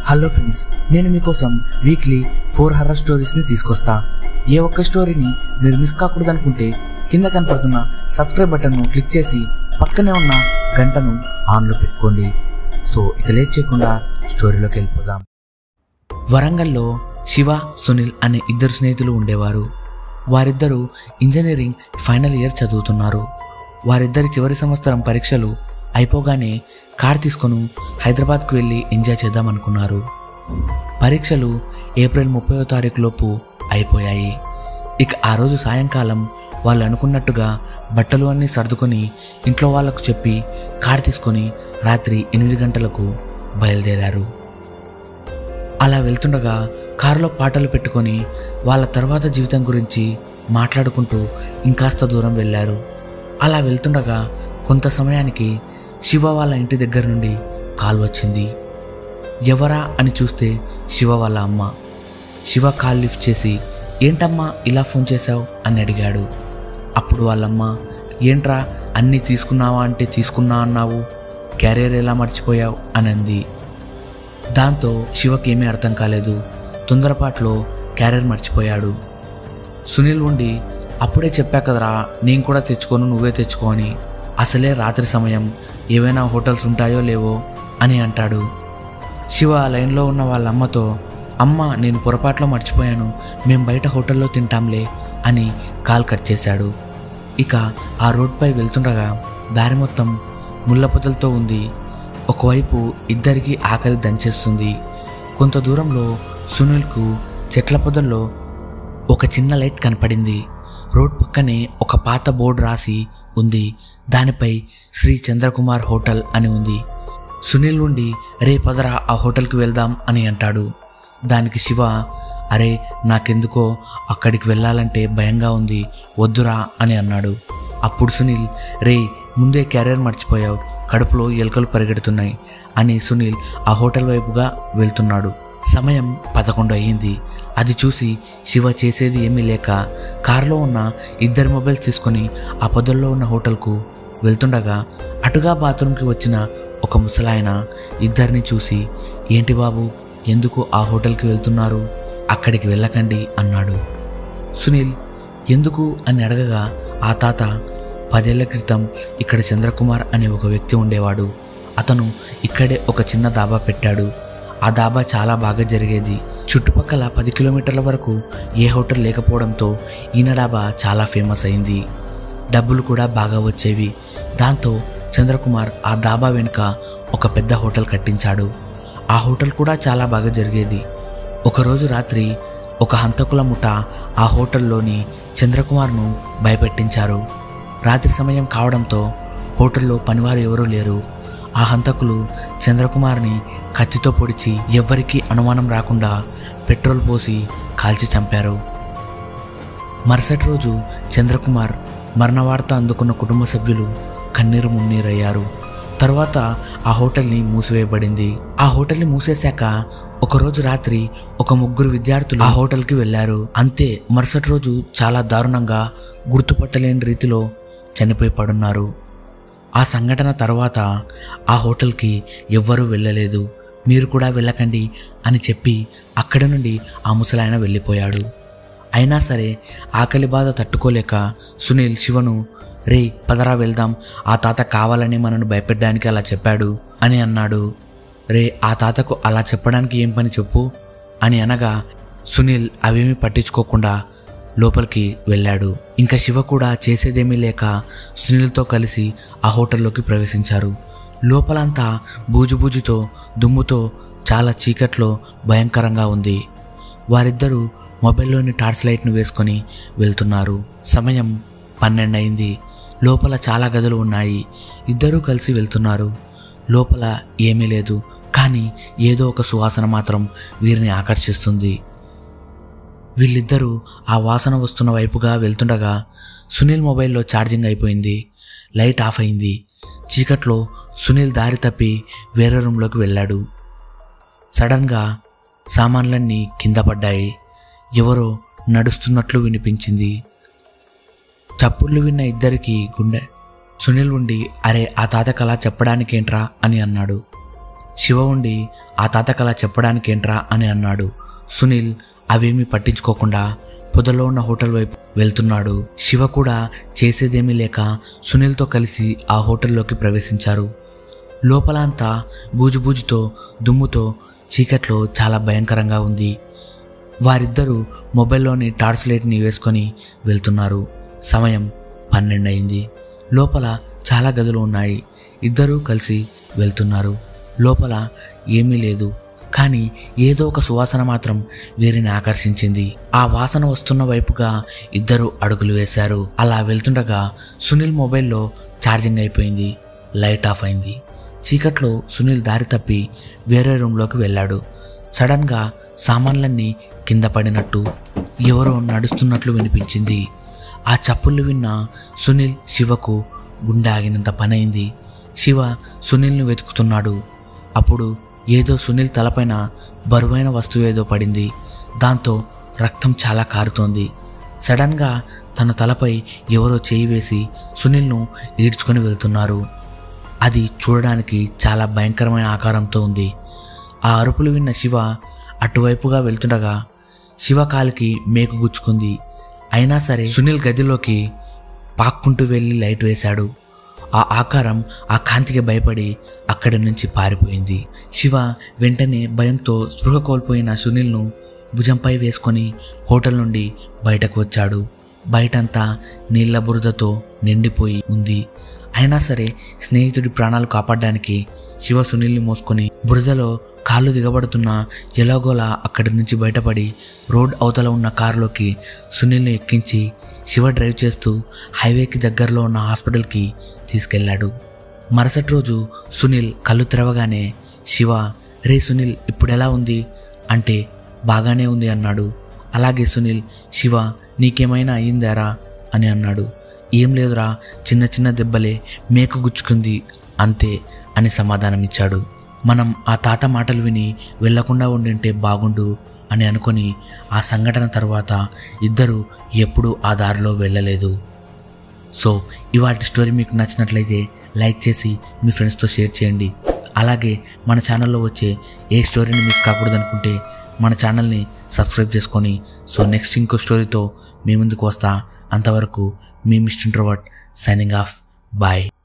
hello friends నేను మీకోసం weekly four horror స్టోరీస్ని తీసుకొస్తా ఏ ఒక్క స్టోరీని మీరు మిస్ కాకూడదు అనుకుంటే కింద కనపడుతున్న సబ్స్క్రైబ్ బటన్ను క్లిక్ చేసి పక్కనే ఉన్న గంటను ఆన్లో పెట్టుకోండి సో ఇక లేట్ చేయకుండా స్టోరీలోకి వెళ్ళిపోదాం వరంగల్లో శివ సునీల్ అనే ఇద్దరు స్నేహితులు ఉండేవారు వారిద్దరూ ఇంజనీరింగ్ ఫైనల్ ఇయర్ చదువుతున్నారు వారిద్దరి చివరి సంవత్సరం పరీక్షలు అయిపోగానే కార్ తీసుకొని హైదరాబాద్కు వెళ్ళి ఎంజాయ్ చేద్దాం అనుకున్నారు పరీక్షలు ఏప్రిల్ ముప్పైవ తారీఖు లోపు అయిపోయాయి ఇక ఆ రోజు సాయంకాలం వాళ్ళు అనుకున్నట్టుగా బట్టలు అన్నీ సర్దుకొని ఇంట్లో వాళ్ళకు చెప్పి కార్ తీసుకొని రాత్రి ఎనిమిది గంటలకు బయలుదేరారు అలా వెళ్తుండగా కారులో పాటలు పెట్టుకొని వాళ్ళ తర్వాత జీవితం గురించి మాట్లాడుకుంటూ ఇంకాస్త దూరం వెళ్ళారు అలా వెళ్తుండగా కొంత సమయానికి శివ వాళ్ళ ఇంటి దగ్గర నుండి కాల్ వచ్చింది ఎవరా అని చూస్తే శివ వాళ్ళ అమ్మ శివ కాల్ లిఫ్ట్ చేసి ఏంటమ్మా ఇలా ఫోన్ చేశావు అని అడిగాడు అప్పుడు వాళ్ళమ్మ ఏంట్రా అన్నీ తీసుకున్నావా అంటే తీసుకున్నా అన్నావు క్యారియర్ ఎలా మర్చిపోయావు అని అంది దాంతో శివకి ఏమీ అర్థం కాలేదు తొందరపాట్లో క్యారియర్ మర్చిపోయాడు సునీల్ ఉండి అప్పుడే చెప్పా కదరా నేను కూడా తెచ్చుకోను నువ్వే తెచ్చుకో అని అసలే రాత్రి సమయం ఏవైనా హోటల్స్ ఉంటాయో లేవో అని అంటాడు శివ లైన్లో ఉన్న వాళ్ళ అమ్మతో అమ్మ నేను పొరపాట్లో మర్చిపోయాను మేం బయట హోటల్లో తింటాంలే అని కాల్ కట్ చేశాడు ఇక ఆ రోడ్పై వెళ్తుండగా దారి మొత్తం ముళ్ళ పొదలతో ఉంది ఒకవైపు ఇద్దరికి ఆకలి దంచేస్తుంది కొంత దూరంలో సునీల్కు చెట్ల పొదల్లో ఒక చిన్న లైట్ కనపడింది రోడ్ పక్కనే ఒక పాత బోర్డు రాసి ఉంది దానిపై శ్రీ చంద్రకుమార్ హోటల్ అని ఉంది సునీల్ నుండి రే పదరా ఆ హోటల్కి వెళ్దాం అని అంటాడు దానికి శివ అరే నాకెందుకో అక్కడికి వెళ్ళాలంటే భయంగా ఉంది వద్దురా అని అన్నాడు అప్పుడు సునీల్ రే ముందే క్యారియర్ మర్చిపోయావు కడుపులో ఎలుకలు పరిగెడుతున్నాయి అని సునీల్ ఆ హోటల్ వైపుగా వెళ్తున్నాడు సమయం పదకొండు అయ్యింది అది చూసి శివ చేసేది ఏమీ లేక కారులో ఉన్న ఇద్దరి మొబైల్స్ తీసుకొని ఆ పొదల్లో ఉన్న హోటల్కు వెళ్తుండగా అటుగా బాత్రూంకి వచ్చిన ఒక ముసలాయన ఇద్దరిని చూసి ఏంటి బాబు ఎందుకు ఆ హోటల్కి వెళ్తున్నారు అక్కడికి వెళ్ళకండి అన్నాడు సునీల్ ఎందుకు అని అడగగా ఆ తాత పదేళ్ల క్రితం ఇక్కడ చంద్రకుమార్ అనే ఒక వ్యక్తి ఉండేవాడు అతను ఇక్కడే ఒక చిన్న దాబా పెట్టాడు ఆ దాబా చాలా బాగా జరిగేది చుట్టుపక్కల పది కిలోమీటర్ల వరకు ఏ హోటల్ లేకపోవడంతో ఈయన డాబా చాలా ఫేమస్ అయింది డబ్బులు కూడా బాగా వచ్చేవి దాంతో చంద్రకుమార్ ఆ దాబా వెనుక ఒక పెద్ద హోటల్ కట్టించాడు ఆ హోటల్ కూడా చాలా బాగా జరిగేది ఒకరోజు రాత్రి ఒక హంతకుల ముఠ ఆ హోటల్లోని చంద్రకుమార్ను భయపెట్టించారు రాత్రి సమయం కావడంతో హోటల్లో పనివారు ఎవరూ లేరు ఆ హంతకులు చంద్రకుమార్ని కత్తితో పొడిచి ఎవ్వరికీ అనుమానం రాకుండా పెట్రోల్ పోసి కాల్చి చంపారు మరుసటి రోజు చంద్రకుమార్ మరణ వార్త అందుకున్న కుటుంబ సభ్యులు కన్నీరు మున్నీరయ్యారు తర్వాత ఆ హోటల్ని మూసివేయబడింది ఆ హోటల్ని మూసేశాక ఒకరోజు రాత్రి ఒక ముగ్గురు విద్యార్థులు ఆ హోటల్కి వెళ్ళారు అంతే మరుసటి రోజు చాలా దారుణంగా గుర్తుపట్టలేని రీతిలో చనిపోయి పడున్నారు ఆ సంఘటన తర్వాత ఆ హోటల్కి ఎవ్వరూ వెళ్ళలేదు మీరు కూడా వెళ్ళకండి అని చెప్పి అక్కడి నుండి ఆ ముసలాయన వెళ్ళిపోయాడు అయినా సరే ఆకలి బాధ తట్టుకోలేక సునీల్ శివను రే పదరా వెళ్దాం ఆ తాత కావాలని మనను భయపెట్టడానికి అలా చెప్పాడు అని అన్నాడు రే ఆ తాతకు అలా చెప్పడానికి ఏం పని చెప్పు అని అనగా సునీల్ అవేమీ పట్టించుకోకుండా లోపలికి వెళ్ళాడు ఇంకా శివ కూడా చేసేదేమీ లేక సునీల్తో కలిసి ఆ హోటల్లోకి ప్రవేశించారు లోపలంతా బూజుబూజుతో దుమ్ముతో చాలా చీకట్లో భయంకరంగా ఉంది వారిద్దరూ మొబైల్లోని టార్చ్ లైట్ను వేసుకొని వెళ్తున్నారు సమయం పన్నెండు అయింది లోపల చాలా గదులు ఉన్నాయి ఇద్దరూ కలిసి వెళ్తున్నారు లోపల ఏమీ లేదు కానీ ఏదో ఒక సువాసన మాత్రం వీరిని ఆకర్షిస్తుంది వీళ్ళిద్దరూ ఆ వాసన వస్తున్న వైపుగా వెళ్తుండగా సునీల్ మొబైల్లో ఛార్జింగ్ అయిపోయింది లైట్ ఆఫ్ అయింది చీకట్లో సునీల్ దారి తప్పి వేరే రూమ్లోకి వెళ్ళాడు సడన్గా సామాన్లన్నీ కింద పడ్డాయి ఎవరో నడుస్తున్నట్లు వినిపించింది చప్పుళ్ళు విన్న ఇద్దరికి గుండె సునీల్ ఉండి అరే ఆ తాతకు అలా చెప్పడానికేంట్రా అని అన్నాడు శివ ఉండి ఆ తాతకు అలా చెప్పడానికి ఏంట్రా అని అన్నాడు సునీల్ అవేమీ పట్టించుకోకుండా పొదలో ఉన్న హోటల్ వైపు వెళ్తున్నాడు శివ కూడా చేసేదేమీ లేక సునీల్తో కలిసి ఆ హోటల్లోకి ప్రవేశించారు లోపల అంతా బూజుబూజుతో దుమ్ముతో చీకట్లో చాలా భయంకరంగా ఉంది వారిద్దరూ మొబైల్లోని టార్చ్ లైట్ని వేసుకొని వెళ్తున్నారు సమయం పన్నెండు అయింది లోపల చాలా గదులు ఉన్నాయి ఇద్దరూ కలిసి వెళ్తున్నారు లోపల ఏమీ లేదు కానీ ఏదో ఒక సువాసన మాత్రం వీరిని ఆకర్షించింది ఆ వాసన వస్తున్న వైపుగా ఇద్దరు అడుగులు వేశారు అలా వెళ్తుండగా సునీల్ మొబైల్లో ఛార్జింగ్ అయిపోయింది లైట్ ఆఫ్ అయింది చీకట్లో సునీల్ దారి తప్పి వేరే రూమ్లోకి వెళ్ళాడు సడన్గా సామాన్లన్నీ కింద పడినట్టు ఎవరో నడుస్తున్నట్లు వినిపించింది ఆ చప్పుళ్ళు విన్న సునీల్ శివకు గుండె ఆగినంత పనైంది శివ సునీల్ను వెతుకుతున్నాడు అప్పుడు ఏదో సునీల్ తలపైన బరువైన వస్తువు ఏదో పడింది దాంతో రక్తం చాలా కారుతోంది సడన్గా తన తలపై ఎవరో చేయి వేసి సునీల్ను ఈడ్చుకొని వెళ్తున్నారు అది చూడడానికి చాలా భయంకరమైన ఆకారంతో ఉంది ఆ అరుపులు విన్న శివ అటువైపుగా వెళ్తుండగా శివ కాలికి మేకు గుచ్చుకుంది అయినా సరే సునీల్ గదిలోకి పాక్కుంటూ వెళ్ళి లైట్ వేశాడు ఆ ఆకారం ఆ కాంతికి భయపడి అక్కడి నుంచి పారిపోయింది శివ వెంటనే భయంతో స్పృహ కోల్పోయిన సునీల్ను భుజంపై వేసుకొని హోటల్ నుండి బయటకు వచ్చాడు బయటంతా నీళ్ల బురదతో నిండిపోయి ఉంది అయినా సరే స్నేహితుడి ప్రాణాలు కాపాడడానికి శివ సునీల్ని మోసుకొని బురదలో కాళ్ళు దిగబడుతున్న ఎలాగోలా అక్కడి నుంచి బయటపడి రోడ్ అవతల ఉన్న కారులోకి సునీల్ని ఎక్కించి శివ డ్రైవ్ చేస్తూ హైవేకి దగ్గరలో ఉన్న హాస్పిటల్కి తీసుకెళ్ళాడు మరుసటి రోజు సునీల్ కళ్ళు తెరవగానే శివ రే సునీల్ ఇప్పుడు ఎలా ఉంది అంటే బాగానే ఉంది అన్నాడు అలాగే సునీల్ శివ నీకేమైనా అయ్యిందారా అని అన్నాడు ఏం లేదురా చిన్న చిన్న దెబ్బలే మేకు గుచ్చుకుంది అంతే అని సమాధానమిచ్చాడు మనం ఆ తాత మాటలు విని వెళ్లకుండా ఉండింటే బాగుండు అని అనుకొని ఆ సంఘటన తర్వాత ఇద్దరు ఎప్పుడూ ఆ దారిలో వెళ్ళలేదు సో ఇవాటి స్టోరీ మీకు నచ్చినట్లయితే లైక్ చేసి మీ ఫ్రెండ్స్తో షేర్ చేయండి అలాగే మన ఛానల్లో వచ్చే ఏ స్టోరీని మిస్ కాకూడదు అనుకుంటే మన ఛానల్ని సబ్స్క్రైబ్ చేసుకొని సో నెక్స్ట్ ఇంకో స్టోరీతో మీ ముందుకు వస్తా అంతవరకు మీ mister introvert signing off bye